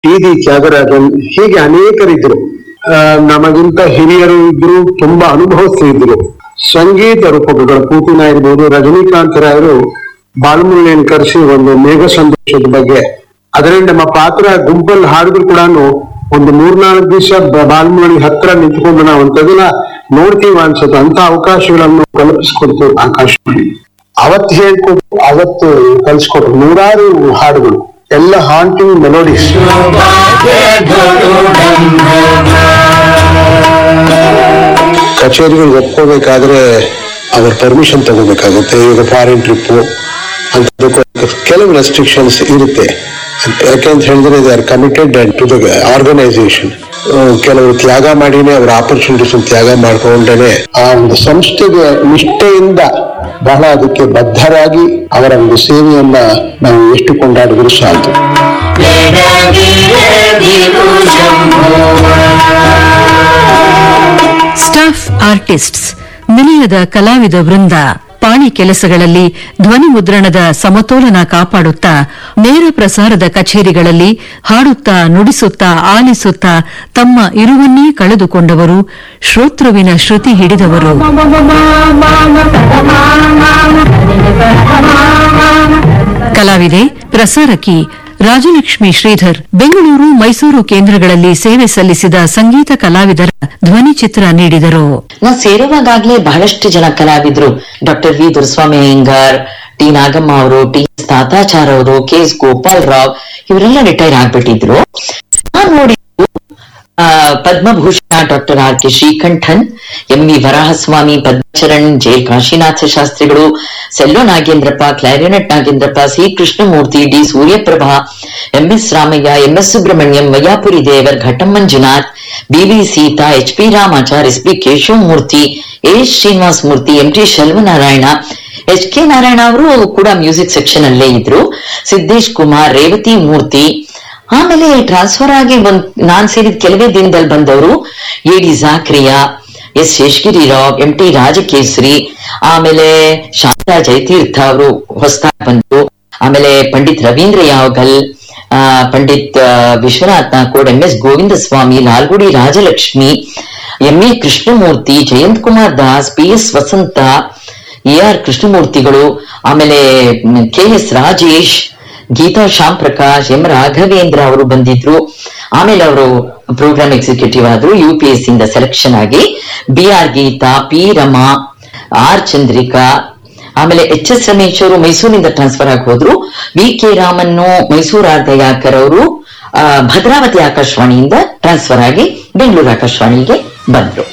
T D Thyagarajan ಹೀಗೆ ಅನೇಕರಿದ್ರು ಆ, ನಮಗಿಂತ ಹಿರಿಯರು ಇದ್ರು ತುಂಬಾ ಅನುಭವಸ್ಥರಿದ್ರು ಸಂಗೀತ ರೂಪಕಗಳು ಪೂತಿನ ಇರ್ಬೋದು ರಜನಿಕಾಂತ್ ರಾಯರು ಬಾಲಮುರಳಿಯನ್ನು ಕರೆಸಿ ಒಂದು ಮೇಘ ಸಂದೇಶದ ಬಗ್ಗೆ ಅದರಿಂದ ನಮ್ಮ ಪಾತ್ರ ಗುಂಪಲ್ಲಿ ಹಾಡಿದ್ರು ಕೂಡ ಒಂದು ಮೂರ್ನಾಲ್ಕು ದಿವಸ ಬಾಲ್ಮುರಳಿ ಹತ್ರ ನಿಂತ್ಕೊಂಡು ನಾವು ಒಂದ್ಸಲ ನೋಡ್ತೀವ ಅನ್ಸುತ್ತೆ ಅಂತ ಅವಕಾಶಗಳನ್ನು ಕಲ್ಪಿಸ್ಕೊಡ್ತು ಆಕಾಶವಾಣಿ ಅವತ್ತು ಹೇಳ್ಕೊಟ್ಟು ಅವತ್ತು ಕಲ್ಸ್ಕೊಟ್ರು ನೂರಾರು ಹಾಡುಗಳು ಎಲ್ಲ ಹಾಂಟಿಂಗ್ ಮೆಲೋಡಿಸ್ ಕಚೇರಿಗಳಿಗೆ ಒಪ್ಕೋಬೇಕಾದ್ರೆ ಅವ್ರ ಪರ್ಮಿಷನ್ ತಗೋಬೇಕಾಗುತ್ತೆ ಈಗ ಫಾರಿನ್ ಟ್ರಿಪ್ ಅಂತ ಕೆಲವು ರೆಸ್ಟ್ರಿಕ್ಷನ್ಸ್ ಇರುತ್ತೆ ಯಾಕೆಂತ ಹೇಳಿದ್ರೆ they are committed and to the organisation ಕೆಲವರು ತ್ಯಾಗ ಮಾಡಿನೇ ಅವರ ಆಪರ್ಚುನಿಟೀಸ್ ತ್ಯಾಗ ಮಾಡ್ಕೊಂಡೇನೆ ಆ ಒಂದು ಸಂಸ್ಥೆಗೆ ನಿಷ್ಠೆಯಿಂದ ಬಹಳ ಅದಕ್ಕೆ ಬದ್ಧರಾಗಿ ಅವರ ಒಂದು ಸೇವೆಯನ್ನ ನಾವು ಎಷ್ಟು ಕೊಂಡಾಡಿದ್ರು ಸಾಲದು ಸ್ಟಾಫ್ ಆರ್ಟಿಸ್ಟ್ಸ್ ನಿಲಯದ ಕಲಾವಿದ ವೃಂದ ಪಾಣಿ ಕೆಲಸಗಳಲ್ಲಿ ಧ್ವನಿ ಮುದ್ರಣದ ಸಮತೋಲನ ಕಾಪಾಡುತ್ತಾ ನೇರ ಪ್ರಸಾರದ ಕಚೇರಿಗಳಲ್ಲಿ ಹಾಡುತ್ತಾ ನುಡಿಸುತ್ತಾ ಆಲಿಸುತ್ತಾ ತಮ್ಮ ಇರುವನ್ನೇ ಕಳೆದುಕೊಂಡವರು ಶ್ರೋತೃವಿನ ಶ್ರುತಿ ಹಿಡಿದವರು ಕಲಾವಿದೆ ಪ್ರಸಾರಕಿ ರಾಜಲಕ್ಷ್ಮಿ ಶ್ರೀಧರ್ ಬೆಂಗಳೂರು ಮೈಸೂರು ಕೇಂದ್ರಗಳಲ್ಲಿ ಸೇವೆ ಸಲ್ಲಿಸಿದ ಸಂಗೀತ ಕಲಾವಿದರ ಧ್ವನಿ ಚಿತ್ರ ನೀಡಿದರು ನಾ ಸೇರುವಾಗಲೇ ಬಹಳಷ್ಟು ಜನ ಕಲಾವಿದ್ರು doctor V Doreswamy Iyengar T Nagamma ಅವರು ಟಿ ಎಸ್ ತಾತಾಚಾರ್ ಅವರು ಕೆ ಎಸ್ ಗೋಪಾಲ್ ರಾವ್ ಇವರೆಲ್ಲ ರಿಟೈರ್ ಆಗ್ಬಿಟ್ಟಿದ್ರು ನಾನ್ ನೋಡಿದ್ದು ಆ, Padma Bhushan doctor R K Srikantan M V Varahaswamy Padmacharan J Kashinatha ಶಾಸ್ತ್ರಿಗಳು cello Nagendrappa clarinet Nagendrappa C Krishnamurthy D Suryaprabha M S Ramaiah M S Subrahmanyam Vaiyapuri Devar ghatam Manjunath BV Seetha H P Ramachar S P Keshavamurthy A Srinivasa Murthy M T Shelvanarayana H K Narayana ಅವರು ಕೂಡ music section ಅಲ್ಲೇ ಇದ್ರು ಸಿದ್ದೇಶ್ ಕುಮಾರ್ ರೇವತಿ ಮೂರ್ತಿ ಆಮೇಲೆ ಟ್ರಾನ್ಸ್ಫರ್ ಆಗಿ ಒಂದ್ ನಾನ್ ಸೇರಿದ ಕೆಲವೇ ದಿನದಲ್ಲಿ ಬಂದವರು A D Zakriya S Seshagiri Rao M T Rajakesari ಆಮೇಲೆ ಶಾಂತಾ ಜಯತೀರ್ಥ ಅವರು ಹೊಸದಾಗಿ ಬಂದ್ರು ಆಮೇಲೆ ಪಂಡಿತ್ ರವೀಂದ್ರ ಯಾವಗಲ್ ಆ, ಪಂಡಿತ್ ಆ, Vishwanath Nakod M S Govinda Swamy Lalgudi Rajalakshmi M A Krishnamurthy Jayant Kumar Das P S Vasantha A R ಕೃಷ್ಣಮೂರ್ತಿಗಳು ಆಮೇಲೆ K S Rajesh Geetha Shyam Prakash M Raghavendra ಅವರು ಬಂದಿದ್ರು ಆಮೇಲೆ ಅವರು ಪ್ರೋಗ್ರಾಮ್ ಎಕ್ಸಿಕ್ಯೂಟಿವ್ ಆದ್ರು ಯು ಪಿ ಎಸ್ ಇಂದ ಸೆಲೆಕ್ಷನ್ ಆಗಿ B R Geetha P Rama R Chandrika ಆಮೇಲೆ ಎಚ್ ಎಸ್ ರಮೇಶ್ ಅವರು ಮೈಸೂರಿನಿಂದ ಟ್ರಾನ್ಸ್ಫರ್ ಆಗಿ ಹೋದ್ರು ವಿ ಕೆ ರಾಮನ್ನು ಮೈಸೂರು ಆರ್ದಯಾಕರ್ ಅವರು ಆ, ಭದ್ರಾವತಿ ಆಕಾಶವಾಣಿಯಿಂದ ಟ್ರಾನ್ಸ್ಫರ್ ಆಗಿ ಬೆಂಗಳೂರು ಆಕಾಶವಾಣಿಗೆ ಬಂದ್ರು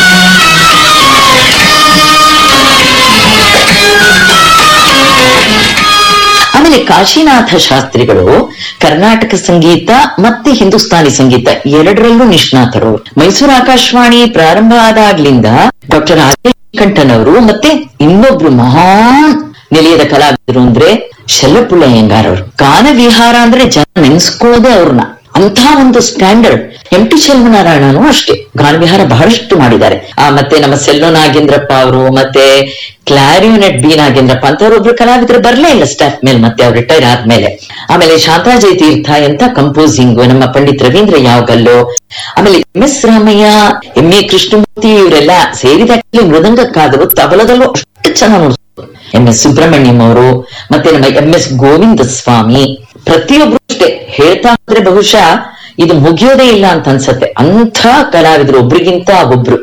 ಆಮೇಲೆ ಕಾಶಿನಾಥ ಶಾಸ್ತ್ರಿಗಳು ಕರ್ನಾಟಕ ಸಂಗೀತ ಮತ್ತೆ ಹಿಂದೂಸ್ತಾನಿ ಸಂಗೀತ ಎರಡರಲ್ಲೂ ನಿಷ್ಣಾತರು ಮೈಸೂರು ಆಕಾಶವಾಣಿ ಪ್ರಾರಂಭ ಆದಾಗ್ಲಿಂದ ಡಾಕ್ಟರ್ ಕಂಠನ್ ಅವರು ಮತ್ತೆ ಇನ್ನೊಬ್ರು ಮಹಾನ್ ನಿಲಯದ ಕಲಾವಿದರು ಅಂದ್ರೆ ಶೆಲ್ಲಪುಳ್ಳಯ್ಯಂಗಾರ್ ಅವರು ಗಾನ ವಿಹಾರ ಅಂದ್ರೆ ಜನ ನೆನ್ಸ್ಕೊಳ್ಳೋದೇ ಅವ್ರನ್ನ ಅಂತ ಒಂದು ಸ್ಟ್ಯಾಂಡರ್ಡ್ ಎಂ ಟಿ ಶೆಲ್ವನಾರಾಯಣನು ಅಷ್ಟೇ ಗಾನ ವಿಹಾರ ಬಹಳಷ್ಟು ಮಾಡಿದ್ದಾರೆ ಆ ಮತ್ತೆ ನಮ್ಮ ಸೆಲ್ಲೋ ನಾಗೇಂದ್ರಪ್ಪ ಅವರು ಮತ್ತೆ ಕ್ಲಾರಿಯೋನೆಟ್ ಬಿ ನಾಗೇಂದ್ರಪ್ಪ ಅಂತವ್ರೊಬ್ರು ಕಲಾವಿದರು ಬರ್ಲೇ ಇಲ್ಲ ಸ್ಟಾಫ್ ಮೇಲೆ ಮತ್ತೆ ಅವ್ರು ರಿಟೈರ್ ಆದ್ಮೇಲೆ ಆಮೇಲೆ ಶಾಂತಾಜಯ ತೀರ್ಥ ಅಂತ ಕಂಪೋಸಿಂಗ್ ನಮ್ಮ ಪಂಡಿತ್ ರವೀಂದ್ರ ಯಾವಗಲ್ಲು ಆಮೇಲೆ M S Ramaiah M A Krishnamurthy ಇವರೆಲ್ಲ ಸೇರಿದಾಗಲೇ ಮೃದಂಗಕ್ಕಾದರು ತಬಲದಲ್ಲೂ ಅಷ್ಟು ಚೆನ್ನಾಗಿ ನುಡಿಸ್ತಾರೆ ಎಂ ಎಸ್ ಸುಬ್ರಹ್ಮಣ್ಯಂ ಅವರು ಮತ್ತೆ ನಮ್ಮ ಎಂ ಎಸ್ ಗೋವಿಂದ ಸ್ವಾಮಿ ಪ್ರತಿಯೊಬ್ರು ಅಷ್ಟೇ ಹೇಳ್ತಾ ಹೋದ್ರೆ ಬಹುಶಃ ಇದು ಮುಗಿಯೋದೇ ಇಲ್ಲ ಅಂತ ಅನ್ಸತ್ತೆ ಅಂಥ ಕಲಾವಿದರು ಒಬ್ರಿಗಿಂತ ಒಬ್ರು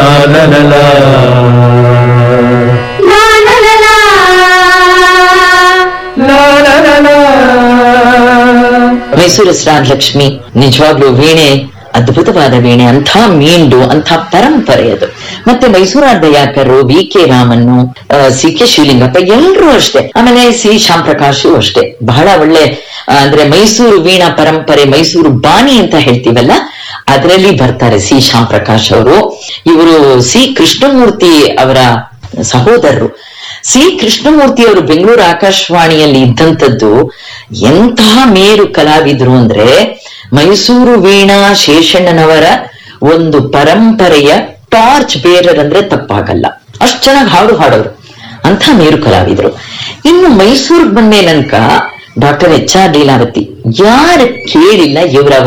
ಮೈಸೂರು ಲಕ್ಷ್ಮಿ ನಿಜವಾಗ್ಲೂ ವೀಣೆ ಅದ್ಭುತವಾದ ವೀಣೆ ಅಂಥ ಮೀಂಡು ಅಂಥ ಪರಂಪರೆ ಅದು ಮತ್ತೆ Mysuru Dayakar V K Raman C K Shivalingappa ಎಲ್ಲರೂ ಅಷ್ಟೇ ಆಮೇಲೆ ಸಿ ಶ್ಯಾಮ್ ಪ್ರಕಾಶು ಅಷ್ಟೇ ಬಹಳ ಒಳ್ಳೆ ಆ, ಅಂದ್ರೆ ಮೈಸೂರು ವೀಣಾ ಪರಂಪರೆ ಮೈಸೂರು ಬಾಣಿ ಅಂತ ಹೇಳ್ತೀವಲ್ಲ ಅದರಲ್ಲಿ ಬರ್ತಾರೆ ಸಿ ಶ್ಯಾಮ್ ಪ್ರಕಾಶ್ ಅವರು ಇವರು ಸಿ ಕೃಷ್ಣಮೂರ್ತಿ ಅವರ ಸಹೋದರರು ಸಿ ಕೃಷ್ಣಮೂರ್ತಿ ಅವರು ಬೆಂಗಳೂರು ಆಕಾಶವಾಣಿಯಲ್ಲಿ ಇದ್ದಂಥದ್ದು ಎಂತಹ ಮೇರು ಕಲಾವಿದ್ರು ಅಂದ್ರೆ ಮೈಸೂರು ವೀಣಾ ಶೇಷಣ್ಣನವರ ಒಂದು ಪರಂಪರೆಯ ಟಾರ್ಚ್ ಬೇರರ್ ಅಂದ್ರೆ ತಪ್ಪಾಗಲ್ಲ ಅಷ್ಟು ಚೆನ್ನಾಗಿ ಹಾಡು ಹಾಡೋರು ಅಂಥ ಮೇರು ಕಲಾವಿದರು ಇನ್ನು ಮೈಸೂರಿಗೆ ಬಂದ ನಂಕ ಡಾಕ್ಟರ್ ಎಚ್ ಆರ್ ಲೀಲಾವತಿ ಯಾರು ಕೇಳಿಲ್ಲ ಇವರ